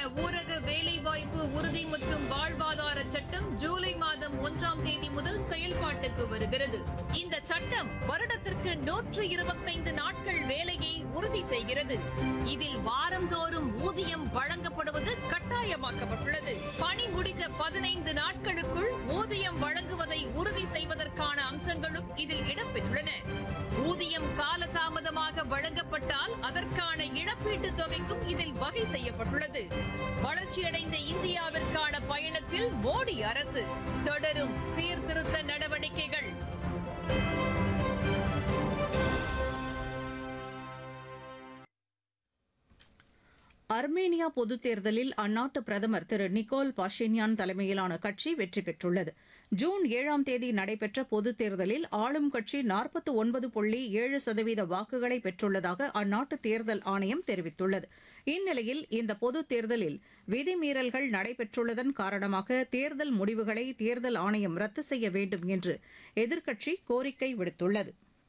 ஊரக வேலைவாய்ப்பு உறுதி மற்றும் வாழ்வாதார சட்டம் ஜூலை மாதம் ஒன்றாம் தேதி முதல் செயல்பாட்டுக்கு வருகிறது இந்த சட்டம் வருடத்திற்கு நூற்று இருபத்தைந்து நாட்கள் வேலையை உறுதி செய்கிறது இதில் வாரந்தோறும் ஊதியம் வழங்கப்படுவது கட்டாயமாக்கப்பட்டுள்ளது பணி முடிந்த பதினைந்து நாட்களுக்குள் ஊதியம் வழங்குவதை உறுதி செய்வதற்கான அம்சங்களும் இதில் இடம்பெற்றுள்ளன ஊதியம் காலதாமதமாக வழங்கப்பட்டால் அதற்கான இழப்பீட்டுத் தொகைக்கும் இதில் வகை செய்யப்பட்டுள்ளது வளர்ச்சியடைந்த இந்தியாவிற்கான பயணத்தில் மோடி அரசு தொடரும் சீர்திருத்த நடவடிக்கைகள் அர்மேனியா பொதுத் தேர்தலில் அந்நாட்டு பிரதமர் திரு நிக்கோல் பாஷின்யான் தலைமையிலான கட்சி வெற்றி பெற்றுள்ளது ஜூன் ஏழாம் தேதி நடைபெற்ற பொதுத் தேர்தலில் ஆளும் கட்சி நாற்பத்தி ஒன்பது புள்ளி ஏழு சதவீத வாக்குகளை பெற்றுள்ளதாக அந்நாட்டு தேர்தல் ஆணையம் தெரிவித்துள்ளது இந்நிலையில் இந்த பொதுத் தேர்தலில் விதிமீறல்கள் நடைபெற்றுள்ளதன் காரணமாக தேர்தல் முடிவுகளை தேர்தல் ஆணையம் ரத்து செய்ய வேண்டும் என்று எதிர்க்கட்சி கோரிக்கை விடுத்துள்ளது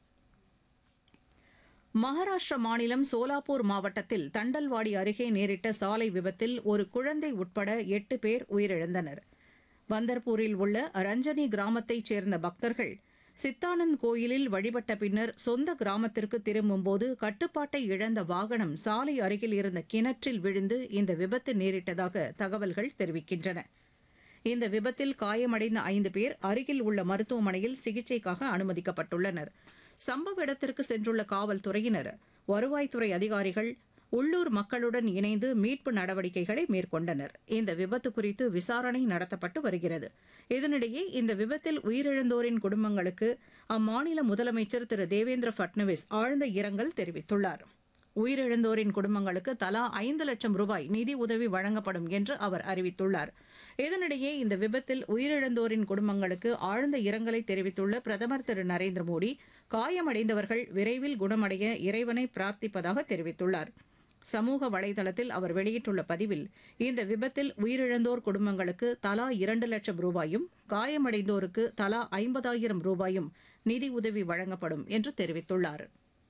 மகாராஷ்டிர மாநிலம் சோலாப்பூர் மாவட்டத்தில் தண்டல்வாடி அருகே நேரிட்ட சாலை விபத்தில் ஒரு குழந்தை உட்பட எட்டு பேர் உயிரிழந்தனர் வந்தர்பூரில் உள்ள ரஞ்சனி கிராமத்தைச் சேர்ந்த பக்தர்கள் சித்தானந்த் கோயிலில் வழிபட்ட பின்னர் சொந்த கிராமத்திற்கு திரும்பும்போது கட்டுப்பாட்டை இழந்த வாகனம் சாலை அருகில் இருந்த கிணற்றில் விழுந்து இந்த விபத்து நேரிட்டதாக தகவல்கள் தெரிவிக்கின்றன இந்த விபத்தில் காயமடைந்த ஐந்து பேர் அருகில் உள்ள மருத்துவமனையில் சிகிச்சைக்காக அனுமதிக்கப்பட்டுள்ளனர் சம்பவ இடத்திற்கு சென்றுள்ள காவல்துறையினர் வருவாய்த்துறை அதிகாரிகள் உள்ளூர் மக்களுடன் இணைந்து மீட்பு நடவடிக்கைகளை மேற்கொண்டனர் இந்த விபத்து குறித்து விசாரணை நடத்தப்பட்டு வருகிறது இதனிடையே இந்த விபத்தில் உயிரிழந்தோரின் குடும்பங்களுக்கு அம்மாநில முதலமைச்சர் திரு தேவேந்திர பட்னவிஸ் ஆழ்ந்த இரங்கல் தெரிவித்துள்ளார் உயிரிழந்தோரின் குடும்பங்களுக்கு தலா ஐந்து லட்சம் ரூபாய் நிதி உதவி வழங்கப்படும் என்று அவர் அறிவித்துள்ளார் இதனிடையே இந்த விபத்தில் உயிரிழந்தோரின் குடும்பங்களுக்கு ஆழ்ந்த இரங்கலை தெரிவித்துள்ள பிரதமர் திரு நரேந்திர மோடி காயமடைந்தவர்கள் விரைவில் குணமடைய இறைவனை பிரார்த்திப்பதாக தெரிவித்துள்ளார் சமூக வலைதளத்தில் அவர் வெளியிட்டுள்ள பதிவில் இந்த விபத்தில் உயிரிழந்தோர் குடும்பங்களுக்கு தலா இரண்டு லட்சம் ரூபாயும் காயமடைந்தோருக்கு தலா ஐம்பதாயிரம் ரூபாயும் நிதி உதவி வழங்கப்படும் என்று தெரிவித்துள்ளார்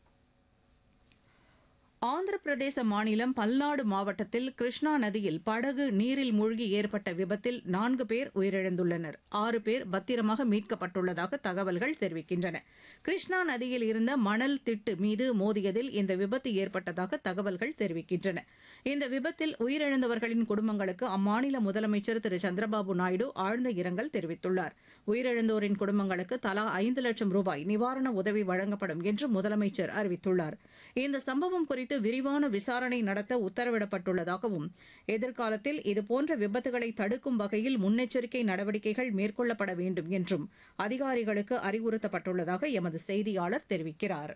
ஆந்திர பிரதேச மாநிலம் பல்நாடு மாவட்டத்தில் கிருஷ்ணா நதியில் படகு நீரில் மூழ்கி ஏற்பட்ட விபத்தில் நான்கு பேர் உயிரிழந்துள்ளனர் ஆறு பேர் பத்திரமாக மீட்கப்பட்டுள்ளதாக தகவல்கள் தெரிவிக்கின்றன கிருஷ்ணா நதியில் இருந்த மணல் திட்டு மீது மோதியதில் இந்த விபத்து ஏற்பட்டதாக தகவல்கள் தெரிவிக்கின்றன இந்த விபத்தில் உயிரிழந்தவர்களின் குடும்பங்களுக்கு அம்மாநில முதலமைச்சர் திரு சந்திரபாபு நாயுடு ஆழ்ந்த இரங்கல் தெரிவித்துள்ளார் உயிரிழந்தோரின் குடும்பங்களுக்கு தலா ஐந்து லட்சம் ரூபாய் நிவாரண உதவி வழங்கப்படும் என்று முதலமைச்சர் அறிவித்துள்ளார் இந்த சம்பவம் குறித்து விரிவான விசாரணை நடத்த உத்தரவிடப்பட்டுள்ளதாகவும் எதிர்காலத்தில் இதுபோன்ற விபத்துகளை தடுக்கும் வகையில் முன்னெச்சரிக்கை நடவடிக்கைகள் மேற்கொள்ளப்பட வேண்டும் என்றும் அதிகாரிகளுக்கு அறிவுறுத்தப்பட்டுள்ளதாக எமது செய்தியாளர் தெரிவிக்கிறார்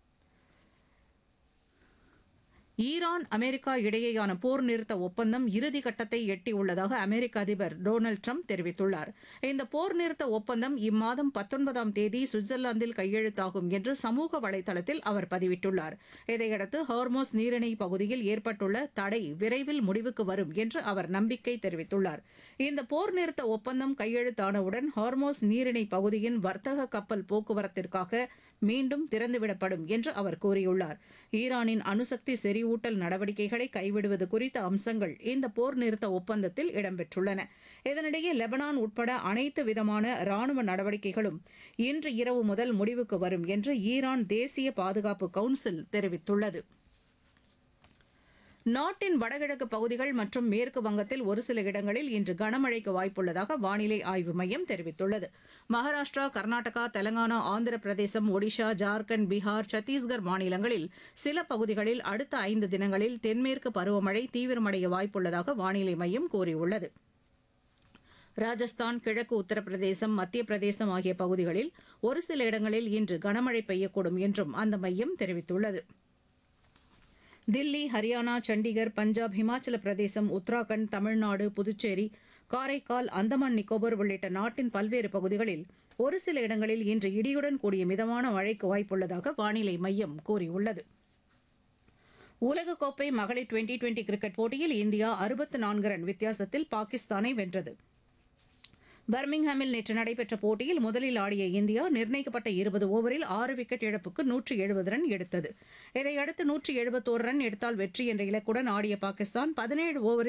ஈரான் அமெரிக்கா இடையேயான போர் நிறுத்த ஒப்பந்தம் இறுதி கட்டத்தை எட்டியுள்ளதாக அமெரிக்க அதிபர் டொனால்டு ட்ரம்ப் தெரிவித்துள்ளார் இந்த போர் நிறுத்த ஒப்பந்தம் இம்மாதம் பத்தொன்பதாம் தேதி சுவிட்சர்லாந்தில் கையெழுத்தாகும் என்று சமூக வலைதளத்தில் அவர் பதிவிட்டுள்ளார் இதையடுத்து ஹார்மோஸ் நீரிணை பகுதியில் ஏற்பட்டுள்ள தடை விரைவில் முடிவுக்கு வரும் என்று அவர் நம்பிக்கை தெரிவித்துள்ளார் இந்த போர் நிறுத்த ஒப்பந்தம் கையெழுத்தானவுடன் ஹார்மோஸ் நீரிணை பகுதியின் வர்த்தக கப்பல் போக்குவரத்திற்காக மீண்டும் திறந்துவிடப்படும் என்று அவர் கூறியுள்ளார் ஈரானின் அணுசக்தி செறிவூட்டல் நடவடிக்கைகளை கைவிடுவது குறித்த அம்சங்கள் இந்த போர் நிறுத்த ஒப்பந்தத்தில் இடம்பெற்றுள்ளன இதனிடையே லெபனான் உட்பட அனைத்து விதமான ராணுவ நடவடிக்கைகளும் இன்று இரவு முதல் முடிவுக்கு வரும் என்று ஈரான் தேசிய பாதுகாப்பு கவுன்சில் தெரிவித்துள்ளது நாட்டின் வடகிழக்கு பகுதிகள் மற்றும் மேற்கு வங்கத்தில் ஒரு சில இடங்களில் இன்று கனமழைக்கு வாய்ப்புள்ளதாக வானிலை ஆய்வு மையம் தெரிவித்துள்ளது மகாராஷ்டிரா கர்நாடகா தெலங்கானா ஆந்திர பிரதேசம் ஒடிஷா ஜார்க்கண்ட் பீகார் சத்தீஸ்கர் மாநிலங்களில் சில பகுதிகளில் அடுத்த ஐந்து தினங்களில் தென்மேற்கு பருவமழை தீவிரமடைய வாய்ப்புள்ளதாக வானிலை மையம் கூறியுள்ளது ராஜஸ்தான் கிழக்கு உத்தரப்பிரதேசம் மத்திய பிரதேசம் ஆகிய பகுதிகளில் ஒரு சில இடங்களில் இன்று கனமழை பெய்யக்கூடும் என்றும் அந்த மையம் தெரிவித்துள்ளது தில்லி ஹரியானா சண்டிகர் பஞ்சாப் ஹிமாச்சல பிரதேசம் உத்தராகண்ட் தமிழ்நாடு புதுச்சேரி காரைக்கால் அந்தமான் நிக்கோபர் உள்ளிட்ட நாட்டின் பல்வேறு பகுதிகளில் ஒரு சில இடங்களில் இன்று இடியுடன் கூடிய மிதமான மழைக்கு வாய்ப்புள்ளதாக வானிலை மையம் கூறியுள்ளது உலகக்கோப்பை மகளிர் டுவெண்டி டுவெண்டி கிரிக்கெட் போட்டியில் இந்தியா அறுபத்து நான்கு ரன் வித்தியாசத்தில் பாகிஸ்தானை வென்றது பர்மிங்ஹாமில் நேற்று நடைபெற்ற போட்டியில் முதலில் ஆடிய இந்தியா நிர்ணயிக்கப்பட்ட இருபது ஓவரில் ஆறு விக்கெட் இழப்புக்கு நூற்றி எழுபது ரன் எடுத்தது இதையடுத்து நூற்றி எழுபத்தோரு ரன் எடுத்தால் வெற்றி என்ற இலக்குடன் ஆடிய பாகிஸ்தான் பதினேழு ஓவரில்